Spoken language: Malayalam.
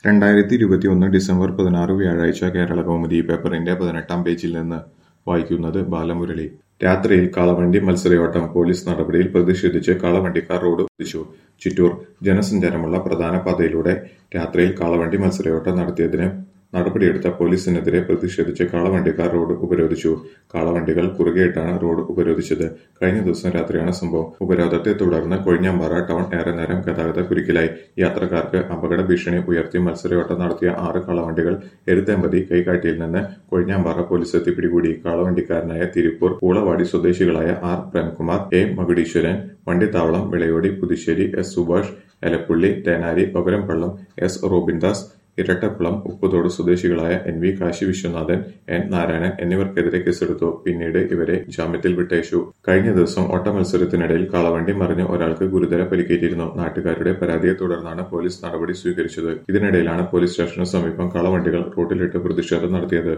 രണ്ടായിരത്തി ഇരുപത്തിയൊന്ന് ഡിസംബർ പതിനാറ് വ്യാഴാഴ്ച കേരളകൗമുദി പേപ്പറിന്റെ പതിനെട്ടാം പേജിൽ നിന്ന് വായിക്കുന്നത് ബാലമുരളി രാത്രിയിൽ കാളവണ്ടി മത്സരയോട്ടം പോലീസ് നടപടിയിൽ പ്രതിഷേധിച്ച് കാളവണ്ടിക്കാർ റോഡ് ഉപരോധിച്ചു ചിറ്റൂർ ജനസഞ്ചാരമുള്ള പ്രധാന പാതയിലൂടെ രാത്രിയിൽ കാളവണ്ടി മത്സരയോട്ടം നടത്തിയതിന് നടപടിയെടുത്ത പോലീസിനെതിരെ പ്രതിഷേധിച്ച് കാളവണ്ടിക്കാർ റോഡ് ഉപരോധിച്ചു കാളവണ്ടികൾ കുറുകെയിട്ടാണ് റോഡ് ഉപരോധിച്ചത് കഴിഞ്ഞ ദിവസം രാത്രിയാണ് സംഭവം ഉപരോധത്തെ തുടർന്ന് കൊഴിഞ്ഞാമ്പാറ ടൗൺ ഏറെ നേരം ഗതാഗത കുരുക്കിലായി യാത്രക്കാർക്ക് അപകട ഭീഷണി ഉയർത്തി മത്സരയോട്ടം നടത്തിയ ആറ് കാളവണ്ടികൾ എരുത്തേമ്പതി കൈകാട്ടിയിൽ നിന്ന് കൊഴിഞ്ഞാമ്പാറ പോലീസ് എത്തി പിടികൂടി കാളവണ്ടിക്കാരനായ തിരുപ്പൂർ പൂളവാടി സ്വദേശികളായ R Premkumar A Makudeeswaran Vandithavalam Vilayodi Puthussery S Subhash Elappully Thenari Okarampallam S Robindas Irattakulam Upputhodu സ്വദേശികളായ N V Kashi Viswanathan N Narayanan എന്നിവർക്കെതിരെ കേസെടുത്തു പിന്നീട് ഇവരെ ജാമ്യത്തിൽ വിട്ടയച്ചു കഴിഞ്ഞ ദിവസം ഓട്ട മത്സരത്തിനിടയിൽ കാളവണ്ടി മറിഞ്ഞ് ഒരാൾക്ക് ഗുരുതര പരിക്കേറ്റിരുന്നു നാട്ടുകാരുടെ പരാതിയെ തുടർന്നാണ് പോലീസ് നടപടി സ്വീകരിച്ചത് ഇതിനിടയിലാണ് പോലീസ് സ്റ്റേഷന് സമീപം കാളവണ്ടികൾ റോഡിലിട്ട് പ്രതിഷേധം നടത്തിയത്